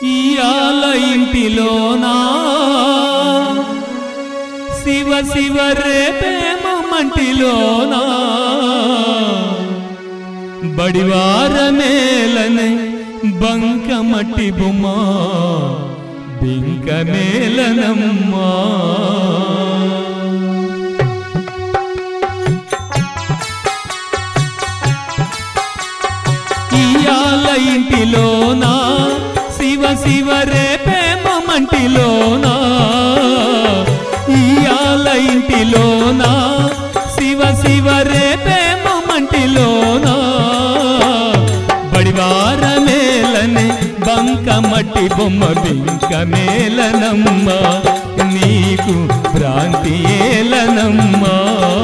ఇయాల ఇంటిలోనా శివ శివ రేపేమ మంటిలోనా బడివారమేలనే బంక మట్టి బొమ్మ బింక మేలనమ్మా ఇయాల ఇంటిలోనా శివ శివ రేపేమ మంటిలోనా ఇయాల ఇంటిలోనా శివ శివ రేపేమ మంటిలోనా బడివార మేలనే బంక మట్టి బొమ్మ బింక మేలనమ్మ నీకు భ్రాంతి ఏలనమ్మా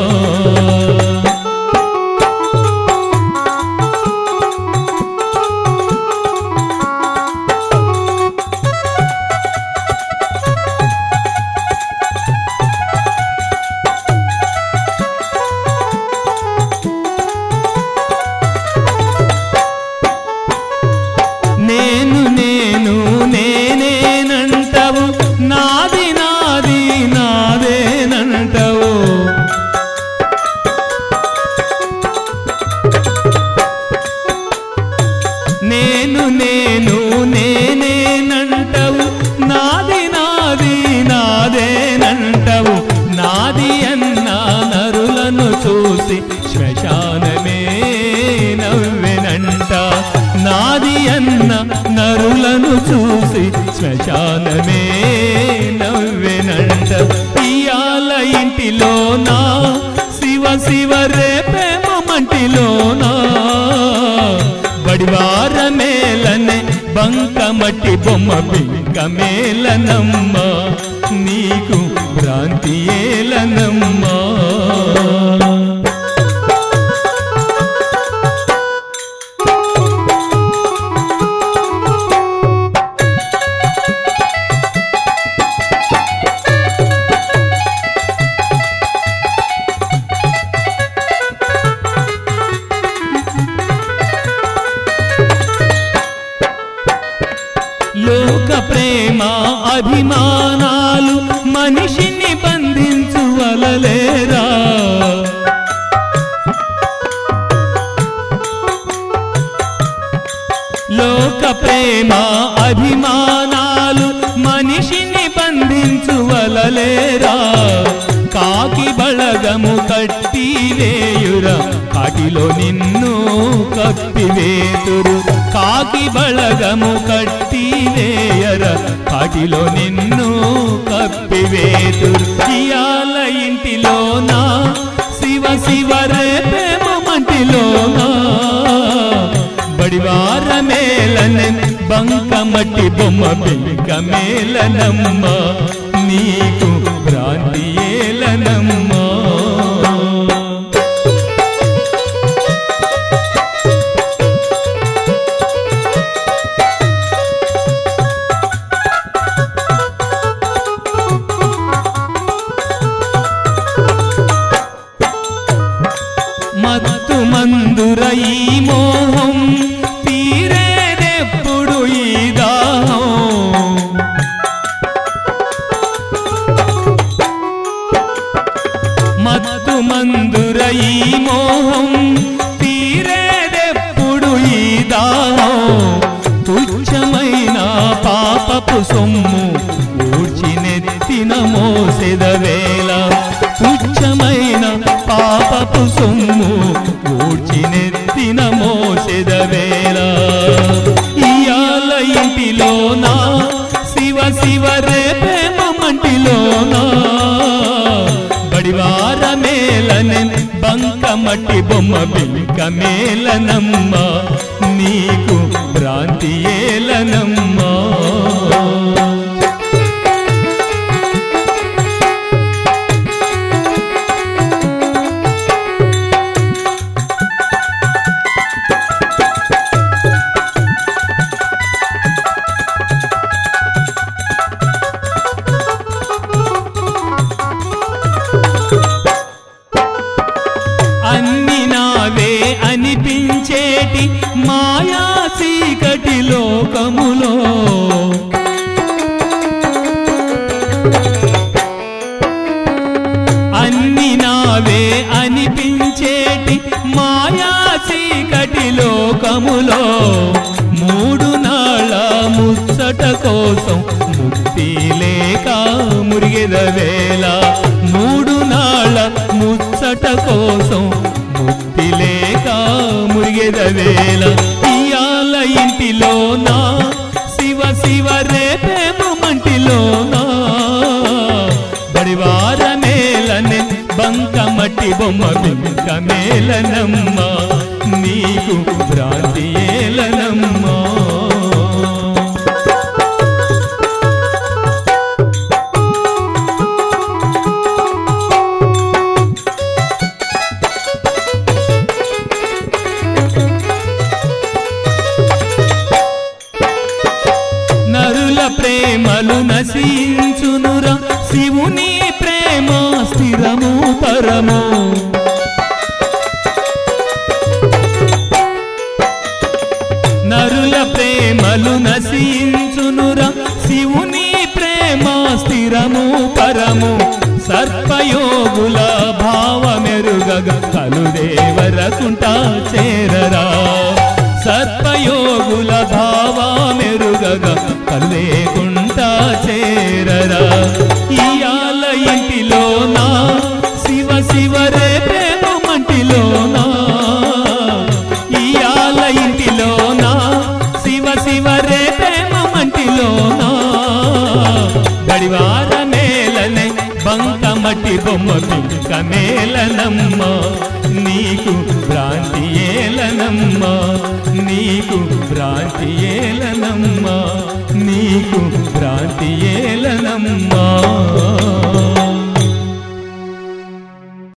నేను నేను నేనేనంటావు నాది నాది నాదేనంటావు నేను నేను నేనేనంటావు నాది నాది నాదేనంటావు నాది అన్న నరులను చూసి శ్మశానమే నవ్వెనంట నాది అన్న నరులను చూసి శ్మశానమే నవ్వెనంట ఇయాల ఇంటిలోనా శివ శివ రేపేమ మంటిలోనా బడివార మేలనే బంక మట్టి బొమ్మ బింక మేలనమ్మ నీకు భ్రాంతి ఏలనమ్మా లోక ప్రేమ అభిమానాలు మనిషిని బంధించు వలలేరా లోక ప్రేమ అభిమానాలు మనిషిని బంధించు వలలేరా కాకి బళగము కట్టి వేయురా కాటిలో నిన్ను కప్పివేతురు కాకి బళగము కట్టి వేయర కాటిలో నిన్ను కప్పివేతురు ఇయాల ఇంటిలోనా శివ శివ రేపేమ మంటిలోనా బడివార మేలనే బంక మట్టి బొమ్మ బింక మేలనమ్మ నీకు భ్రాంతి ఏలనమ్మా మత్తు మందుర ఈ మోహం తీరేదెప్పుడు ఈ దాహం మత్తు మందుర ఈ మోహం తీరేదెప్పుడు ఈ దాహం తుచ్చమైన పాపపు సొమ్ము ఊడ్చి నెత్తిన మోసెద వేళ తుచ్చమైన పాపపు సొమ్ము ఊడ్చి నెత్తిన మోసెద వేళ ఇయాల ఇంటిలోనా శివ శివ రేపేమ మంటిలోనా బడివార మేలనే బంక మట్టి బొమ్మ బింక మేలనమ్మ నీకు భ్రాంతి ఏలనమ్మా అన్ని నావే అనిపించేటి మాయా చీకటి లోకములో వేళ ఇయాల ఇంటిలోనా శివ శివ రేపేము మంటిలోనా బడివార నేలనే బంకమట్టి బొమ్మ బింక మేలనమ్మ నీకు భ్రాంతి ఏలనమ్మా నరుల ప్రేమలు నశించునురా శివుని ప్రేమ స్థిరము పరము నరుల ప్రేమలు నశించునురా శివుని ప్రేమ స్థిరము పరము సర్పయోగుల భావమెరుగగ కలుదేవరకుంటా చేరరా సర్పయోగుల భావమెరుగగ కలుదేకుంటా చేరరా ఇయాల ఇంటిలోనా శివ శివ రేపేను మంటిలోనా ఇయాల ఇంటిలోనా శివ శివ రేపేను మంటిలోనా గడివార నేలనే బంకమట్టి బొమ్మ పింక మేలనమ్మ నీకు భ్రాంతి ఏలనమ్మ నీకు భ్రాంతి ఏలనమ్మ నీకు భ్రాంతి ఏ